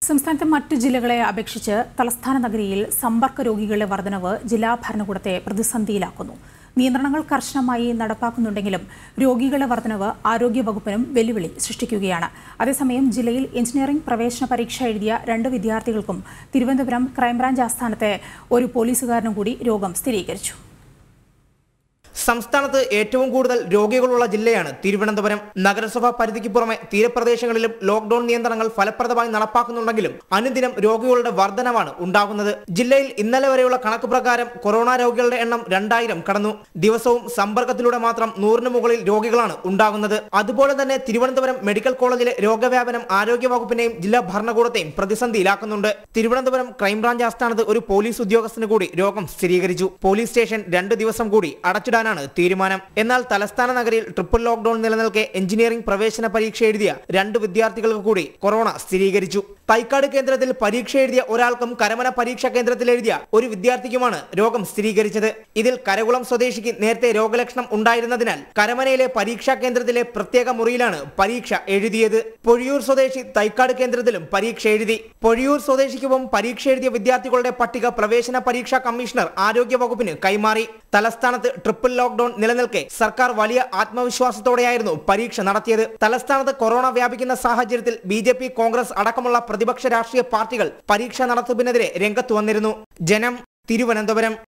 സംസ്ഥാനത്തെ മറ്റു ജില്ലകളെ അപേക്ഷിച്ച് തലസ്ഥാന നഗരിയിൽ സമ്പർക്ക രോഗികളുടെ വർധനവ് ജില്ലാ ഭരണകൂടത്തെ പ്രതിസന്ധിയിലാക്കുന്നു നിയന്ത്രണങ്ങൾ കർശനമായി നടപ്പാക്കുന്നുണ്ടെങ്കിലും രോഗികളുടെ വർധനവ് ആരോഗ്യവകുപ്പിനും വെല്ലുവിളി സൃഷ്ടിക്കുകയാണ് അതേസമയം ജില്ലയിൽ എഞ്ചിനീയറിംഗ് പ്രവേശന പരീക്ഷ എഴുതിയ രണ്ട് വിദ്യാർത്ഥികൾക്കും തിരുവനന്തപുരം ക്രൈംബ്രാഞ്ച് ആസ്ഥാനത്തെ ഒരു പോലീസുകാരനും കൂടി രോഗം സ്ഥിരീകരിച്ചു സംസ്ഥാനത്ത് ഏറ്റവും കൂടുതൽ രോഗികളുള്ള ജില്ലയാണ് തിരുവനന്തപുരം നഗരസഭാ പരിധിക്ക് പുറമെ തീരപ്രദേശങ്ങളിലും ലോക്ഡൌൺ നിയന്ത്രണങ്ങൾ ഫലപ്രദമായി നടപ്പാക്കുന്നുണ്ടെങ്കിലും അനുദിനം രോഗികളുടെ വർധനവാണ് ഉണ്ടാകുന്നത് ജില്ലയിൽ ഇന്നലെ വരെയുള്ള കണക്ക് പ്രകാരം കൊറോണ രോഗികളുടെ എണ്ണം രണ്ടായിരം കടന്നു ദിവസവും സമ്പർക്കത്തിലൂടെ മാത്രം നൂറിന് മുകളിൽ രോഗികളാണ് ഉണ്ടാകുന്നത് അതുപോലെ തന്നെ തിരുവനന്തപുരം മെഡിക്കൽ കോളേജിലെ രോഗവ്യാപനം ആരോഗ്യ വകുപ്പിനെയും ജില്ലാ ഭരണകൂടത്തെയും പ്രതിസന്ധിയിലാക്കുന്നുണ്ട് തിരുവനന്തപുരം ക്രൈംബ്രാഞ്ച് ആസ്ഥാനത്ത് ഒരു പോലീസ് ഉദ്യോഗസ്ഥന് കൂടി രോഗം സ്ഥിരീകരിച്ചു പോലീസ് സ്റ്റേഷൻ രണ്ട് ദിവസം കൂടി അടച്ചിടാനാണ് തീരുമാനം എന്നാൽ തലസ്ഥാന നഗരിയിൽ ട്രിപ്പിൾ ലോക്ഡൌൺ നിലനിൽക്കെ എഞ്ചിനീയറിംഗ് പ്രവേശന പരീക്ഷ എഴുതിയ രണ്ട് വിദ്യാർത്ഥികൾക്ക് കൂടി കൊറോണ സ്ഥിരീകരിച്ചു തൈക്കാട് കേന്ദ്രത്തിൽ പരീക്ഷ എഴുതിയ ഒരാൾക്കും കരമന പരീക്ഷാ കേന്ദ്രത്തിൽ എഴുതിയ ഒരു വിദ്യാർത്ഥിക്കുമാണ് രോഗം സ്ഥിരീകരിച്ചത് ഇതിൽ കരകുളം സ്വദേശിക്ക് നേരത്തെ രോഗലക്ഷണം ഉണ്ടായിരുന്നതിനാൽ കരമനയിലെ പരീക്ഷാ കേന്ദ്രത്തിലെ പ്രത്യേക മുറിയിലാണ് പരീക്ഷ എഴുതിയത് പൊഴിയൂർ സ്വദേശി തൈക്കാട് കേന്ദ്രത്തിലും പരീക്ഷ എഴുതി പൊഴിയൂർ സ്വദേശിക്കൊപ്പം പരീക്ഷ എഴുതിയ വിദ്യാർത്ഥികളുടെ പട്ടിക പ്രവേശന പരീക്ഷാ കമ്മീഷണർ ആരോഗ്യ വകുപ്പിന് കൈമാറി തലസ്ഥാനത്ത് ട്രിപ്പിൾ ലോക്ഡൌൺ നിലനിൽക്കെ സർക്കാർ വലിയ ആത്മവിശ്വാസത്തോടെയായിരുന്നു പരീക്ഷ നടത്തിയത് തലസ്ഥാനത്ത് കൊറോണ വ്യാപിക്കുന്ന സാഹചര്യത്തിൽ ബി ജെ പി കോൺഗ്രസ് അടക്കമുള്ള പ്രതിപക്ഷ രാഷ്ട്രീയ പാർട്ടികൾ പരീക്ഷ നടത്തിപ്പിനെതിരെ രംഗത്ത് വന്നിരുന്നു ജനം തിരുവനന്തപുരം